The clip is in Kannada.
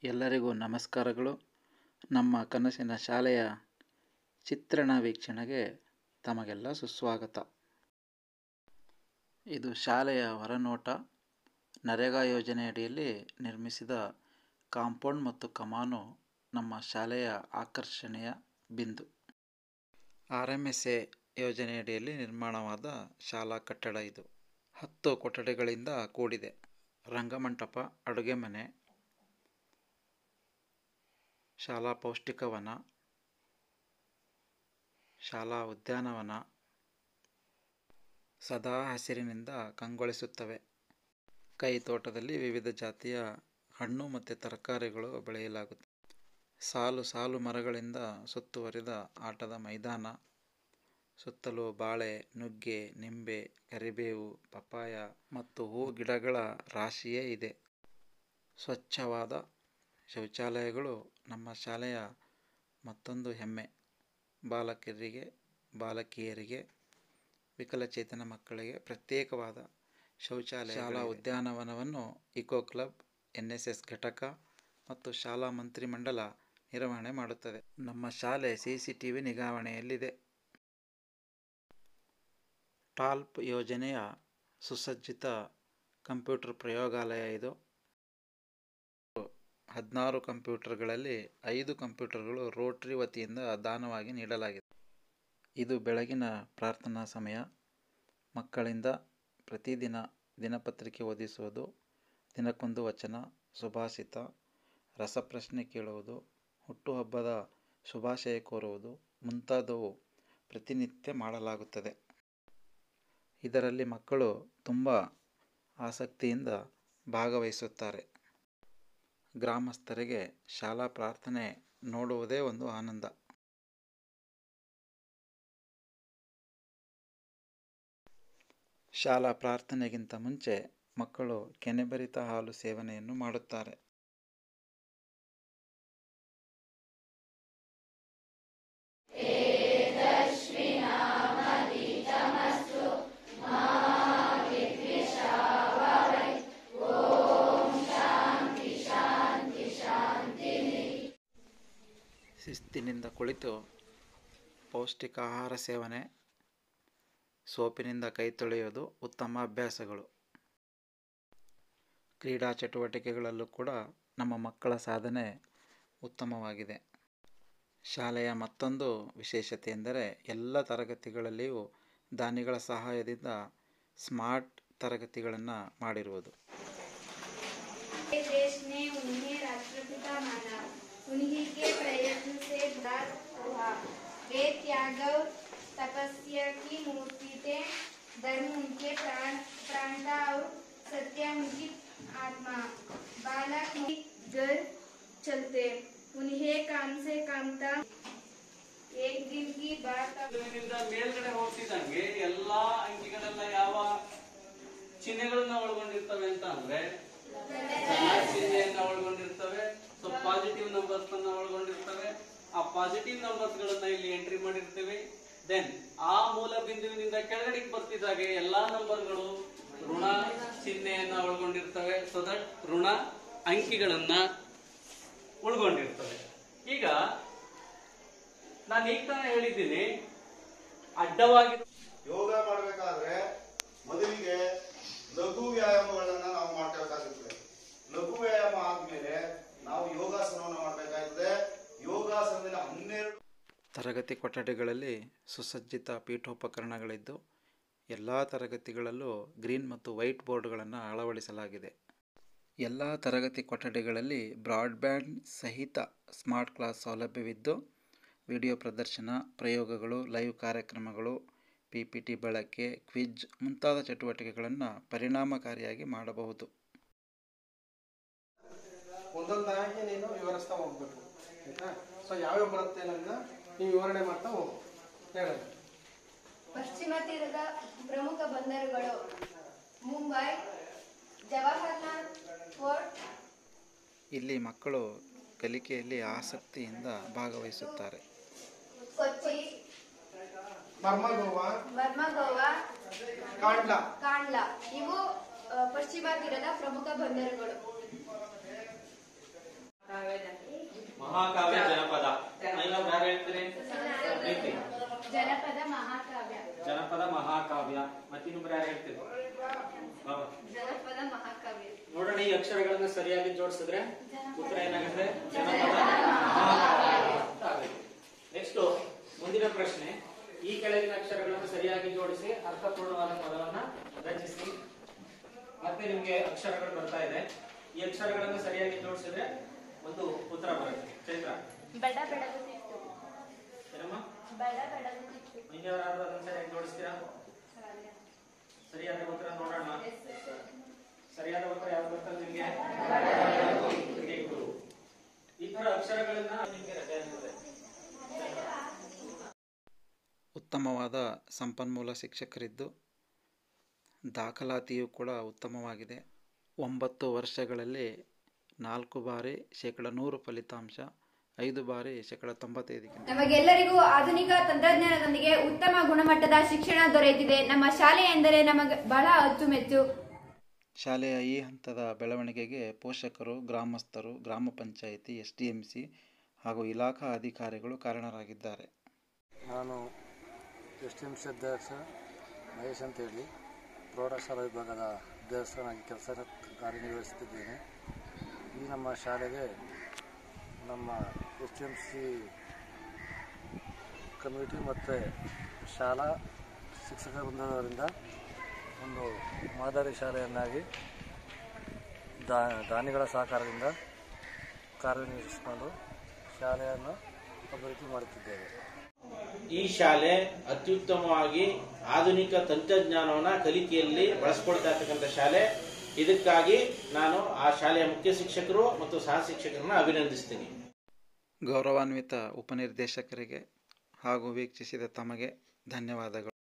ಎಲ್ಲರಿಗೂ ನಮಸ್ಕಾರಗಳು ನಮ್ಮ ಕನಸಿನ ಶಾಲೆಯ ಚಿತ್ರಣ ವೀಕ್ಷಣೆಗೆ ತಮಗೆಲ್ಲ ಸುಸ್ವಾಗತ ಇದು ಶಾಲೆಯ ಹೊರನೋಟ ನರೇಗಾ ಯೋಜನೆಯಡಿಯಲ್ಲಿ ನಿರ್ಮಿಸಿದ ಕಾಂಪೌಂಡ್ ಮತ್ತು ಕಮಾನು ನಮ್ಮ ಶಾಲೆಯ ಆಕರ್ಷಣೆಯ ಬಿಂದು ಆರ್ ಎಮ್ ಎಸ್ ಎ ಯೋಜನೆಯಡಿಯಲ್ಲಿ ನಿರ್ಮಾಣವಾದ ಶಾಲಾ ಕಟ್ಟಡ ಇದು ಹತ್ತು ಕೊಠಡಿಗಳಿಂದ ಕೂಡಿದೆ ರಂಗಮಂಟಪ ಅಡುಗೆ ಮನೆ ಶಾಲಾ ಪೌಷ್ಟಿಕವನ ಶಾಲಾ ಉದ್ಯಾನವನ ಸದಾ ಹಸಿರಿನಿಂದ ಕಂಗೊಳಿಸುತ್ತವೆ ಕೈ ತೋಟದಲ್ಲಿ ವಿವಿಧ ಜಾತಿಯ ಹಣ್ಣು ಮತ್ತು ತರಕಾರಿಗಳು ಬೆಳೆಯಲಾಗುತ್ತದೆ ಸಾಲು ಸಾಲು ಮರಗಳಿಂದ ಸುತ್ತುವರಿದ ಆಟದ ಮೈದಾನ ಸುತ್ತಲೂ ಬಾಳೆ ನುಗ್ಗೆ ನಿಂಬೆ ಕರಿಬೇವು ಪಪಾಯ ಮತ್ತು ಹೂ ಗಿಡಗಳ ರಾಶಿಯೇ ಇದೆ ಸ್ವಚ್ಛವಾದ ಶೌಚಾಲಯಗಳು ನಮ್ಮ ಶಾಲೆಯ ಮತ್ತೊಂದು ಹೆಮ್ಮೆ ಬಾಲಕರಿಗೆ ಬಾಲಕಿಯರಿಗೆ ವಿಕಲಚೇತನ ಮಕ್ಕಳಿಗೆ ಪ್ರತ್ಯೇಕವಾದ ಶೌಚಾಲಯ ಶಾಲಾ ಉದ್ಯಾನವನವನ್ನು eco club N S S ಘಟಕ ಮತ್ತು ಶಾಲಾ ಮಂತ್ರಿಮಂಡಲ ನಿರ್ವಹಣೆ ಮಾಡುತ್ತದೆ ನಮ್ಮ ಶಾಲೆ ಸಿ ಸಿ ಟಿ ವಿ ನಿಗಾವಣೆಯಲ್ಲಿದೆ ಟಾಲ್ಪ್ ಯೋಜನೆಯ ಸುಸಜ್ಜಿತ ಕಂಪ್ಯೂಟರ್ ಪ್ರಯೋಗಾಲಯ ಇದು ಹದಿನಾರು ಕಂಪ್ಯೂಟರ್ಗಳಲ್ಲಿ ಐದು ಕಂಪ್ಯೂಟರ್ಗಳು ರೋಟ್ರಿ ವತಿಯಿಂದ ದಾನವಾಗಿ ನೀಡಲಾಗಿದೆ ಇದು ಬೆಳಗಿನ ಪ್ರಾರ್ಥನಾ ಸಮಯ ಮಕ್ಕಳಿಂದ ಪ್ರತಿದಿನ ದಿನಪತ್ರಿಕೆ ಓದಿಸುವುದು ದಿನಕ್ಕೊಂದು ವಚನ ಸುಭಾಷಿತ ರಸಪ್ರಶ್ನೆ ಕೇಳುವುದು ಹುಟ್ಟುಹಬ್ಬದ ಶುಭಾಶಯ ಕೋರುವುದು ಮುಂತಾದವು ಪ್ರತಿನಿತ್ಯ ಮಾಡಲಾಗುತ್ತದೆ ಇದರಲ್ಲಿ ಮಕ್ಕಳು ತುಂಬ ಆಸಕ್ತಿಯಿಂದ ಭಾಗವಹಿಸುತ್ತಾರೆ ಗ್ರಾಮಸ್ಥರಿಗೆ ಶಾಲಾ ಪ್ರಾರ್ಥನೆ ನೋಡುವುದೇ ಒಂದು ಆನಂದ ಶಾಲಾ ಪ್ರಾರ್ಥನೆಗಿಂತ ಮುಂಚೆ ಮಕ್ಕಳು ಕೆನೆಬರಿತ ಹಾಲು ಸೇವನೆಯನ್ನು ಮಾಡುತ್ತಾರೆ ಶಿಸ್ತಿನಿಂದ ಕುಳಿತು ಪೌಷ್ಟಿಕ ಆಹಾರ ಸೇವನೆ ಸೋಪಿನಿಂದ ಕೈ ತೊಳೆಯೋದು ಉತ್ತಮ ಅಭ್ಯಾಸಗಳು ಕ್ರೀಡಾ ಚಟುವಟಿಕೆಗಳಲ್ಲೂ ಕೂಡ ನಮ್ಮ ಮಕ್ಕಳ ಸಾಧನೆ ಉತ್ತಮವಾಗಿದೆ ಶಾಲೆಯ ಮತ್ತೊಂದು ವಿಶೇಷತೆ ಎಂದರೆ ಎಲ್ಲ ತರಗತಿಗಳಲ್ಲಿಯೂ ದಾನಿಗಳ ಸಹಾಯದಿಂದ ಸ್ಮಾರ್ಟ್ ತರಗತಿಗಳನ್ನು ಮಾಡಿರುವುದು देश ने उन्हें राष्ट्रपिता माना उन्हीं के प्रयत्न से भारत हुआ वे त्याग और तपस्या की मूर्ति थे धर्म उनके प्राण प्राणता और सत्य उनकी आत्मा बालक घर चलते उन्हें काम से काम था एक दिन की बात अब ಇದರಿಂದ ಮೇಲ್ಗಡೆ ಹೋಗ್ತಿದ್ದಂಗೆ ಎಲ್ಲಾ ಅಂಕಿಗಳೆಲ್ಲ ಯಾವ ಚಿಹ್ನೆಗಳನ್ನ ಒಳಗೊಂಡಿರ್ತವೆ ಅಂತ ಅಂದ್ರೆ ಚಿಹ್ನೆಯನ್ನ ಒಳಗೊಂಡಿರ್ತವೆ ಸೊ ಪಾಸಿಟಿವ್ ನಂಬರ್ಸ್ ಅನ್ನ ಒಳಗೊಂಡಿರ್ತವೆ ಆ ಪಾಸಿಟಿವ್ ನಂಬರ್ಸ್ ಗಳನ್ನ ಇಲ್ಲಿ ಎಂಟ್ರಿ ಮಾಡಿರ್ತೀವಿ ದೆನ್ ಆ ಮೂಲ ಬಿಂದುವಿನಿಂದ ಕೆಳಗಡೆಗೆ ಬರ್ತಿದ್ದಾಗೆ ಎಲ್ಲಾ ನಂಬರ್ಗಳು ಋಣ ಚಿಹ್ನೆಯನ್ನ ಒಳಗೊಂಡಿರ್ತವೆ ಸೊ ದಟ್ ಋಣ ಅಂಕಿಗಳನ್ನ ಒಳಗೊಂಡಿರ್ತವೆ ಈಗ ನಾನು ಈಗ ತಾನೇ ಹೇಳಿದ್ದೀನಿ ಅಡ್ಡವಾಗಿ ಯೋಗ ಮಾಡಬೇಕಾದ್ರೆ ಮೊದಲಿಗೆ ಲಘು ವ್ಯಾಯಾಮಗಳನ್ನ ನಾವು ಮಾಡಬೇಕಾಗುತ್ತದೆ ಲಘು ವ್ಯಾಯಾಮ ಆದ್ಮೇಲೆ ನಾವು ಯೋಗಾಸನವನ್ನು ಮಾಡಬೇಕಾಗುತ್ತದೆ ಯೋಗಾಸನದಲ್ಲಿ ಹನ್ನೆರಡು ತರಗತಿ ಕೊಠಡಿಗಳಲ್ಲಿ ಸುಸಜ್ಜಿತ ಪೀಠೋಪಕರಣಗಳಿದ್ದು ಎಲ್ಲ ತರಗತಿಗಳಲ್ಲೂ ಗ್ರೀನ್ ಮತ್ತು ವೈಟ್ ಬೋರ್ಡ್ಗಳನ್ನು ಅಳವಡಿಸಲಾಗಿದೆ ಎಲ್ಲ ತರಗತಿ ಕೊಠಡಿಗಳಲ್ಲಿ ಬ್ರಾಡ್ಬ್ಯಾಂಡ್ ಸಹಿತ ಸ್ಮಾರ್ಟ್ ಕ್ಲಾಸ್ ಸೌಲಭ್ಯವಿದ್ದು ವಿಡಿಯೋ ಪ್ರದರ್ಶನ ಪ್ರಯೋಗಗಳು ಲೈವ್ ಕಾರ್ಯಕ್ರಮಗಳು ಪಿ ಪಿ ಟಿ ಬಳಕೆ ಕ್ವಿಜ್ ಮುಂತಾದ ಚಟುವಟಿಕೆಗಳನ್ನು ಪರಿಣಾಮಕಾರಿಯಾಗಿ ಮಾಡಬಹುದು ಒಂದೊಂದಾಗಿ ನೀನು ವಿವರಿಸ್ತಾ ಹೋಗ್ಬೇಕು ಆಯ್ತಾ ಸೊ ಯಾವ್ಯಾವ ಬರುತ್ತೆ ಅನ್ನೋದನ್ನ ನೀವು ವಿವರಣೆ ಮಾಡ್ತಾ ಹೋಗು ಹೇಳೋದು ಪಶ್ಚಿಮ ತೀರದ ಪ್ರಮುಖ ಬಂದರುಗಳು ಮುಂಬೈ ಜವಾಹರ್ಲಾಲ್ ಪೋರ್ಟ್ ಇಲ್ಲಿ ಮಕ್ಕಳು ಕಲಿಕೆಯಲ್ಲಿ ಆಸಕ್ತಿಯಿಂದ ಭಾಗವಹಿಸುತ್ತಾರೆ ಕೊಚ್ಚಿ ಮರ್ಮ ಗೋವಾ ಬರ್ಮಾ ಗೋವಾ ಕಾಂಡ್ಲಾ ಕಾಂಡ್ಲಾ ಇವು ಆ, ಪಶ್ಚಿಮ ತೀರದ ಪ್ರಮುಖ ಬಂದರುಗಳು ಆ, ಮಹಾಕಾವ್ಯ ಜನಪದ ಇನ್ನೊಬ್ರು ಯಾರು ಹೇಳ್ತೀರಿ ಪ್ರೀತಿ. ಜನಪದ ಮಹಾಕಾವ್ಯ ಜನಪದ ಮಹಾಕಾವ್ಯ ಮತ್ತಿನ್ನೊಬ್ರು ಯಾರು ಹೇಳ್ತೀರಿ ಬಾಬಾ. ಜನಪದ ಮಹಾಕಾವ್ಯ ನೋಡೋಣ ಈ ಅಕ್ಷರಗಳನ್ನ ಸರಿಯಾಗಿ ಜೋಡಿಸಿದ್ರೆ ಉತ್ತರ ಏನಾಗುತ್ತೆ ಜನಪದ ಮಹಾಕಾವ್ಯ ಅಂತ ಆಗುತ್ತೆ ನೆಕ್ಸ್ಟ್ ಮುಂದಿನ ಪ್ರಶ್ನೆ ಈ ಕೆಳಗಿನ ಅಕ್ಷರಗಳನ್ನು ಸರಿಯಾಗಿ ಜೋಡಿಸಿ ಅರ್ಥಪೂರ್ಣವಾದ ಪದವನ್ನ ರಚಿಸಿ ಮತ್ತೆ ನಿಮ್ಗೆ ಅಕ್ಷರಗಳು ಬರ್ತಾ ಇದೆ ಈ ಅಕ್ಷರಗಳನ್ನು ಸರಿಯಾಗಿ ಜೋಡಿಸಿದ್ರೆ ಒಂದು ಉತ್ತರ ಬರುತ್ತೆ ಚೈತ್ರ ಬಡ ಬೆಳಗುತ್ತಿತ್ತು ಏನಮ್ಮ ಬಡ ಬೆಳಗುತ್ತಿತ್ತು ಇನ್ನೆವರಾದ್ರೂ ಅದನ್ನ ಸರಿಯಾಗಿ ಜೋಡಿಸ್ತೀರಾ ಸರಿಯಾದ ಉತ್ತರ ನೋಡೋಣ ಸರಿಯಾದ ಉತ್ತರ ಯಾವ್ದು ಬರ್ತದೆ ನಿಮ್ಗೆ Very good. ಈ ತರ ಅಕ್ಷರಗಳನ್ನ ನಿಮ್ಗೆ ರಜೆ ಇರ್ತದೆ ಉತ್ತಮವಾದ ಸಂಪನ್ಮೂಲ ಶಿಕ್ಷಕರಿದ್ದು ದಾಖಲಾತಿಯೂ ಕೂಡ ಉತ್ತಮವಾಗಿದೆ ಒಂಬತ್ತು ವರ್ಷಗಳಲ್ಲಿ ನಾಲ್ಕು ಬಾರಿ ಶೇಕಡ ನೂರು ಫಲಿತಾಂಶ ಐದು ಬಾರಿ ಶೇಕಡ ತೊಂಬತ್ತೈದಕ್ಕಿಂತ ನಮಗೆಲ್ಲರಿಗೂ ಆಧುನಿಕ ತಂತ್ರಜ್ಞಾನದೊಂದಿಗೆ ಉತ್ತಮ ಗುಣಮಟ್ಟದ ಶಿಕ್ಷಣ ದೊರೆಯುತ್ತಿದೆ ನಮ್ಮ ಶಾಲೆ ಎಂದರೆ ನಮಗೆ ಬಹಳ ಅಚ್ಚುಮೆಚ್ಚು ಶಾಲೆಯ ಈ ಹಂತದ ಬೆಳವಣಿಗೆಗೆ ಪೋಷಕರು ಗ್ರಾಮಸ್ಥರು ಗ್ರಾಮ panchayat S D M C ಹಾಗೂ ಇಲಾಖಾ ಅಧಿಕಾರಿಗಳು ಕಾರಣರಾಗಿದ್ದಾರೆ ನಾನು ಎಸ್ ಟಿ ಎಂ ಸಿ ಅಧ್ಯಕ್ಷ ಮಹೇಶ್ ಅಂತೇಳಿ ಪ್ರೌಢಶಾಲಾ ವಿಭಾಗದ ಅಧ್ಯಕ್ಷನಾಗಿ ಕೆಲಸ ಕಾರ್ಯನಿರ್ವಹಿಸುತ್ತಿದ್ದೇನೆ ಈ ನಮ್ಮ ಶಾಲೆಗೆ ನಮ್ಮ S T M C community ಮತ್ತು ಶಾಲಾ ಶಿಕ್ಷಕ ವೃಂದದವರಿಂದ ಒಂದು ಮಾದರಿ ಶಾಲೆಯನ್ನಾಗಿ ದಾ ದಾನಿಗಳ ಸಹಕಾರದಿಂದ ಕಾರ್ಯನಿರ್ವಹಿಸಿಕೊಂಡು ಶಾಲೆಯನ್ನು ಅಭಿವೃದ್ಧಿ ಮಾಡುತ್ತಿದ್ದೇವೆ ಈ ಶಾಲೆ ಅತ್ಯುತ್ತಮವಾಗಿ ಆಧುನಿಕ ತಂತ್ರಜ್ಞಾನವನ್ನ ಕಲಿಕೆಯಲ್ಲಿ ಬಳಸ್ಕೊಳ್ತಾ ಇರ್ತಕ್ಕಂಥ ಶಾಲೆ ಇದಕ್ಕಾಗಿ ನಾನು ಆ ಶಾಲೆಯ ಮುಖ್ಯ ಶಿಕ್ಷಕರು ಮತ್ತು ಸಹ ಶಿಕ್ಷಕರನ್ನ ಅಭಿನಂದಿಸ್ತೀನಿ ಗೌರವಾನ್ವಿತ ಉಪನಿರ್ದೇಶಕರಿಗೆ ಹಾಗೂ ವೀಕ್ಷಿಸಿದ ತಮಗೆ ಧನ್ಯವಾದಗಳು